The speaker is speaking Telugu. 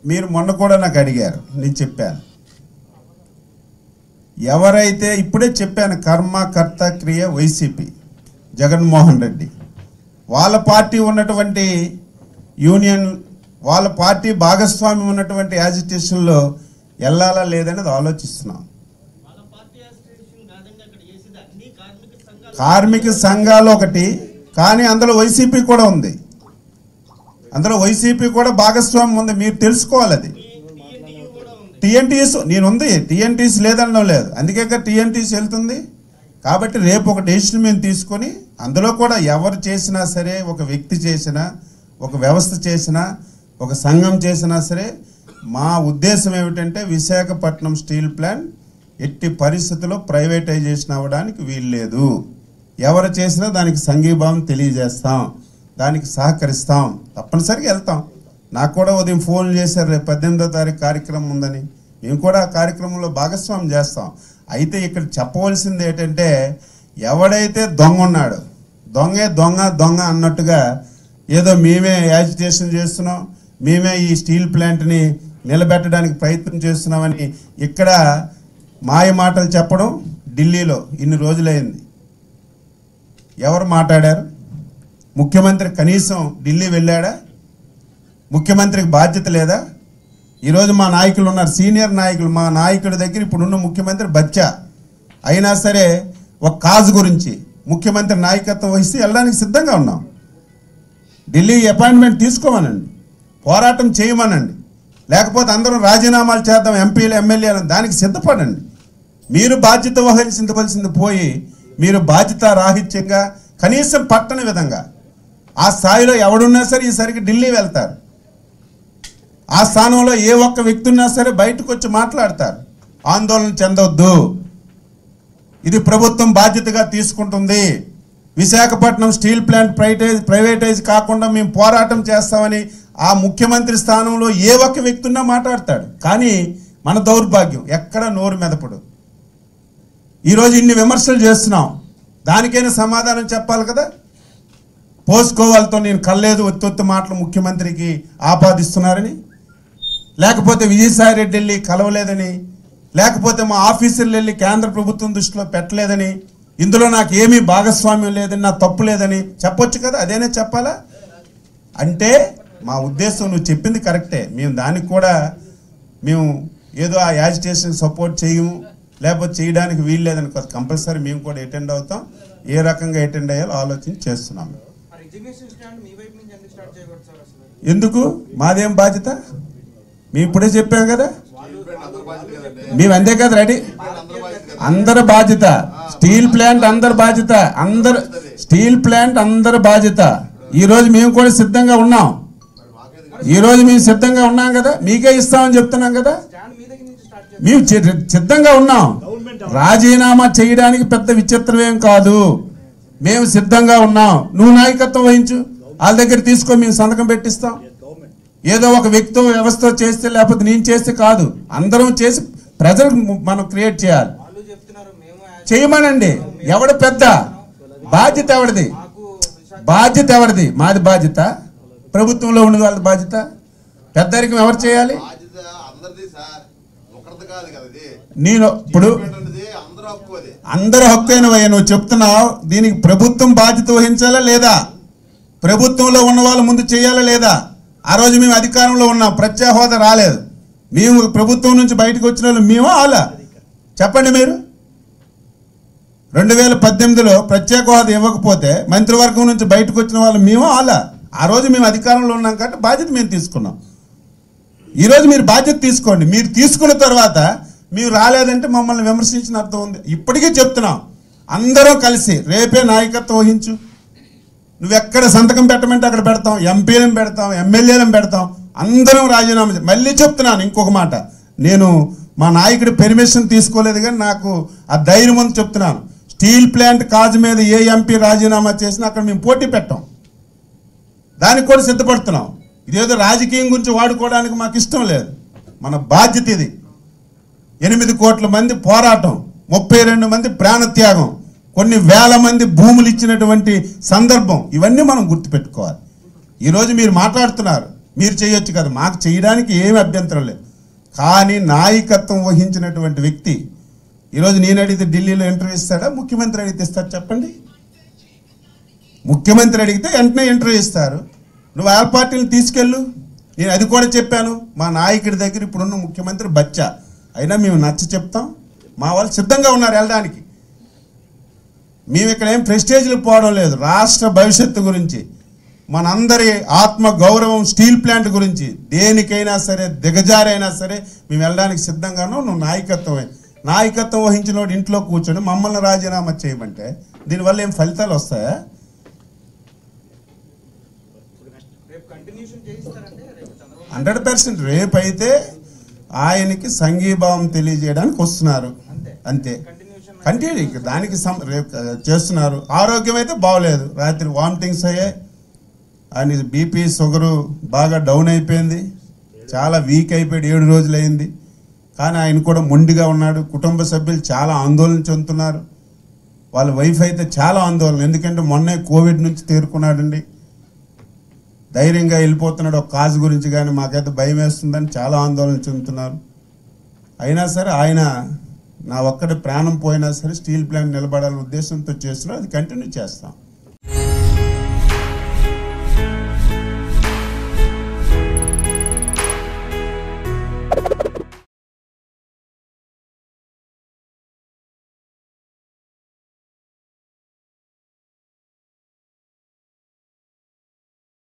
మీరు మొన్న కూడా నాకు అడిగారు నేను చెప్పాను ఎవరైతే ఇప్పుడే చెప్పాను కర్మ కర్త క్రియ వైసీపీ జగన్మోహన్ రెడ్డి వాళ్ళ పార్టీ ఉన్నటువంటి యూనియన్ వాళ్ళ పార్టీ భాగస్వామ్యం ఉన్నటువంటి యాజిటేషన్లో వెళ్ళాలా లేదనేది ఆలోచిస్తున్నాం వాళ్ళ పార్టీ అసోసియేషన్ కాదండి అక్కడ చేసేది అన్ని కార్మిక సంఘాలు కార్మిక సంఘాలు ఒకటి కానీ అందులో వైసీపీ కూడా ఉంది అందులో వైసీపీ కూడా భాగస్వామ్యం ఉంది మీరు తెలుసుకోవాలి అది టీఎన్టీయూ కూడా ఉంది టీఎన్టీఎస్ నేను ఉంది టీఎన్టీఎస్ లేదనడం లేదు అందుకే టీఎన్టీఎస్ వెళ్తుంది కాబట్టి రేపు ఒక డెసిషన్ మేము తీసుకొని అందులో కూడా ఎవరు చేసినా సరే ఒక వ్యక్తి చేసినా ఒక వ్యవస్థ చేసినా ఒక సంఘం చేసినా సరే మా ఉద్దేశం ఏమిటంటే విశాఖపట్నం స్టీల్ ప్లాంట్ ఎట్టి పరిస్థితుల్లో ప్రైవేటైజేషన్ అవ్వడానికి వీల్లేదు ఎవరు చేసినా దానికి సంఘీభావం తెలియజేస్తాం దానికి సహకరిస్తాం తప్పనిసరిగా వెళ్తాం నాకు కూడా ఉదయం ఫోన్ చేశారు రేపు పద్దెనిమిదో తారీఖు కార్యక్రమం ఉందని మేము కూడా ఆ కార్యక్రమంలో భాగస్వామ్యం చేస్తాం అయితే ఇక్కడ చెప్పవలసింది ఏంటంటే ఎవడైతే దొంగ ఉన్నాడు దొంగే దొంగ దొంగ అన్నట్టుగా ఏదో మేమే యాజిటేషన్ చేస్తున్నాం మేమే ఈ స్టీల్ ప్లాంట్ని నిలబెట్టడానికి ప్రయత్నం చేస్తున్నామని ఇక్కడ మాయ మాటలు చెప్పడం ఢిల్లీలో ఇన్ని రోజులైంది ఎవరు మాట్లాడారు ముఖ్యమంత్రి కనీసం ఢిల్లీ వెళ్ళాడా ముఖ్యమంత్రికి బాధ్యత లేదా ఈరోజు మా నాయకులు ఉన్నారు సీనియర్ నాయకులు మా నాయకుడి దగ్గర ఇప్పుడున్న ముఖ్యమంత్రి బచ్చా అయినా సరే ఒక కాజు గురించి ముఖ్యమంత్రి నాయకత్వం వహిస్తే వెళ్ళడానికి సిద్ధంగా ఉన్నాం ఢిల్లీ అపాయింట్మెంట్ తీసుకోమనండి పోరాటం చేయమనండి లేకపోతే అందరం రాజీనామాలు చేద్దాం ఎంపీలు ఎమ్మెల్యేలు దానికి సిద్ధపడండి మీరు బాధ్యత వహించవలసింది పోయి మీరు బాధ్యత రాహిత్యంగా కనీసం పట్టని విధంగా ఆ స్థాయిలో ఎవడున్నా సరే ఈసరికి ఢిల్లీ వెళ్తారు ఆ స్థానంలో ఏ ఒక్క వ్యక్తి ఉన్నా సరే బయటకు వచ్చి మాట్లాడతారు ఆందోళన చెందొద్దు ఇది ప్రభుత్వం బాధ్యతగా తీసుకుంటుంది Visakhapatnam steel plant privatize privatize కాకుండా మేము పోరాటం చేస్తామని ఆ ముఖ్యమంత్రి స్థానంలో ఏ ఒక్క వ్యక్తి ఉన్నా మాట్లాడతాడు కానీ మన దౌర్భాగ్యం ఎక్కడ నోరు మెదపడు ఈరోజు ఇన్ని విమర్శలు చేస్తున్నాం దానికైనా సమాధానం చెప్పాలి కదా పోసుకోవాలతో నేను కల్లేదు ఒత్తొత్తు మాటలు ముఖ్యమంత్రికి ఆపాదిస్తున్నారని లేకపోతే విజయసాయి రెడ్డి వెళ్ళి కలవలేదని లేకపోతే మా ఆఫీసర్లు వెళ్ళి కేంద్ర ప్రభుత్వం దృష్టిలో పెట్టలేదని ఇందులో నాకు ఏమీ భాగస్వామ్యం లేదని నా తప్పు లేదని చెప్పొచ్చు కదా అదేనే చెప్పాలా అంటే మా ఉద్దేశం నువ్వు చెప్పింది కరెక్టే మేము దానికి కూడా మేము ఏదో ఆ యాజిటేషన్ సపోర్ట్ చేయము లేకపోతే చేయడానికి వీలు లేదని కంపల్సరీ మేము కూడా అటెండ్ అవుతాం ఏ రకంగా అటెండ్ అయ్యాలో ఆలోచన చేస్తున్నాం ఆ రిజిగ్నేషన్ స్టాండ్ మీ వైపు నుంచి ఎందుకు స్టార్ట్ చేయకూడదు సార్ అసలు ఎందుకు మాదేం బాధ్యత మేము ఇప్పుడే చెప్పాం కదా మేము అంతే కదా రెడీ అందరి బాధ్యత స్టీల్ ప్లాంట్ అందరి బాధ్యత అందరు స్టీల్ ప్లాంట్ అందరి బాధ్యత ఈ రోజు మేము కూడా సిద్ధంగా ఉన్నాం ఈ రోజు మేము సిద్ధంగా ఉన్నాం కదా మీకే ఇస్తామని చెప్తున్నాం కదా స్టాండ్ మీ దగ్గర నుంచి స్టార్ట్ మేము చి- సిద్ధంగా ఉన్నాం రాజీనామా చేయడానికి పెద్ద విచిత్రం ఏం కాదు మేము సిద్ధంగా ఉన్నాం నువ్వు నాయకత్వం వహించు వాళ్ళ దగ్గర తీసుకో మేము సంతకం పెట్టిస్తాం ఏదో ఒక వ్యక్తితో వ్యవస్థ చేస్తే లేకపోతే నేను చేస్తే కాదు అందరం చేసి ప్రజలకు మనం క్రియేట్ చేయాలి వాళ్ళు చెప్తున్నారు మేము యాజ్- చేయమనండి ఎవడు పెద్ద బాధ్యత ఎవరిది మాకు విశాఖ బాధ్యత ఎవరిది మాది బాధ్యత ప్రభుత్వంలో ఉన్న వాళ్ళ బాధ్యత పెద్దరికం ఎవరు చేయాలి బాధ్యత అందరిది సార్ ఒకరిది కాదు కదా ఇది నేను ఇప్పుడు పెట్టండిది అందరూ హక్కు అది అందరు హక్కైనవయ్యా నువ్వు చెప్తున్నావు దీనికి ప్రభుత్వం బాధ్యత వహించాలా లేదా ప్రభుత్వంలో ఉన్న వాళ్ళు ముందు చేయాలా లేదా ఆ రోజు మేము అధికారంలో ఉన్నాం ప్రత్యేక హోదా రాలేదు మేము ప్రభుత్వం నుంచి బయటకు వచ్చిన వాళ్ళు మేము ఆలా చెప్పండి మీరు రెండు వేల పద్దెనిమిదిలో ప్రత్యేక హోదా ఇవ్వకపోతే మంత్రివర్గం నుంచి బయటకు వచ్చిన వాళ్ళు మేము ఆలా ఆ రోజు మేము అధికారంలో ఉన్నాం కాబట్టి బాధ్యత మేము తీసుకున్నాం ఈరోజు మీరు బాధ్యత తీసుకోండి మీరు తీసుకున్న తర్వాత మీరు రాలేదంటే మమ్మల్ని విమర్శించిన అర్థం ఉంది ఇప్పటికీ చెప్తున్నాం అందరం కలిసి రేపే నాయకత్వం వహించు నువ్వు ఎక్కడ సంతకం పెట్టమంటే అక్కడ పెడతాం ఎంపీలను పెడతాం ఎమ్మెల్యేలను పెడతాం అందరం రాజీనామా చే- మళ్ళీ చెప్తున్నాను ఇంకొక మాట నేను మా నాయకుడి పెర్మిషన్ తీసుకోలేదు కానీ నాకు ఆ ధైర్యం ఉంది చెప్తున్నాను స్టీల్ ప్లాంట్ కాజు మీద ఏ ఎంపీ రాజీనామా చేసినా అక్కడ మేము పోటీ పెట్టాం దానికి కూడా సిద్ధపడుతున్నాం ఇదేదో రాజకీయం గురించి వాడుకోవడానికి మాకు ఇష్టం లేదు మన బాధ్యత ఇది ఎనిమిది కోట్ల మంది పోరాటం ముప్పై రెండు మంది ప్రాణత్యాగం కొన్ని వేల మంది భూములు ఇచ్చినటువంటి సందర్భం ఇవన్నీ మనం గుర్తుపెట్టుకోవాలి ఈరోజు మీరు మాట్లాడుతున్నారు మీరు చేయొచ్చు కదా మాకు చేయడానికి ఏమి అభ్యంతరం లేదు కానీ నాయకత్వం వహించినటువంటి వ్యక్తి ఈరోజు నేను అడిగితే ఢిల్లీలో ఇంటర్వ్యూ ఇస్తాడా ముఖ్యమంత్రి అడిగితే ఇస్తాడు చెప్పండి ముఖ్యమంత్రి అడిగితే వెంటనే ఇంటర్వ్యూ ఇస్తారు నువ్వు ఆ పార్టీని తీసుకెళ్ళు నేను అది కూడా చెప్పాను మా నాయకుడి దగ్గర ఇప్పుడున్న ముఖ్యమంత్రి బచ్చా అయినా మేము నచ్చ చెప్తాం మా వాళ్ళు సిద్ధంగా ఉన్నారు వెళ్ళడానికి మేము ఇక్కడ ఏం ప్రెస్టేజ్లు పోవడం లేదు రాష్ట్ర భవిష్యత్తు గురించి మనందరి ఆత్మ గౌరవం స్టీల్ ప్లాంట్ గురించి దేనికైనా సరే దిగజారైనా సరే మేము వెళ్ళడానికి సిద్ధంగానూ నువ్వు నాయకత్వమే నాయకత్వం వహించిన వాడు ఇంట్లో కూర్చొని మమ్మల్ని రాజీనామా చేయమంటే దీనివల్ల ఏం ఫలితాలు వస్తాయా రేపు కంటిన్యూషన్ చేయిస్తారంటే రేపు చంద్రబాబు హండ్రెడ్ పర్సెంట్ రేపు అయితే ఆయనకి సంఘీభావం తెలియజేయడానికి వస్తున్నారు అంతే కంటిన్యూషన్ కంటిన్యూ దానికి సం రేపు చేస్తున్నారు ఆరోగ్యం అయితే బాగలేదు రాత్రి వామిటింగ్స్ అయ్యాయి ఆయన బీపీ షుగరు బాగా డౌన్ అయిపోయింది చాలా వీక్ అయిపోయాడు ఏడు రోజులు అయింది కానీ ఆయన కూడా మొండిగా ఉన్నాడు కుటుంబ సభ్యులు చాలా ఆందోళన చెందుతున్నారు వాళ్ళ వైఫ్ అయితే చాలా ఆందోళన ఎందుకంటే మొన్నే కోవిడ్ నుంచి తేరుకున్నాడండి ధైర్యంగా వెళ్ళిపోతున్నాడు ఒక కాజు గురించి కానీ మాకైతే భయం వేస్తుందని చాలా ఆందోళన చెందుతున్నారు అయినా సరే ఆయన నా ఒక్కడి ప్రాణం పోయినా సరే స్టీల్ ప్లాంట్ నిలబడాలనే ఉద్దేశంతో చేస్తున్నారు అది కంటిన్యూ చేస్తాం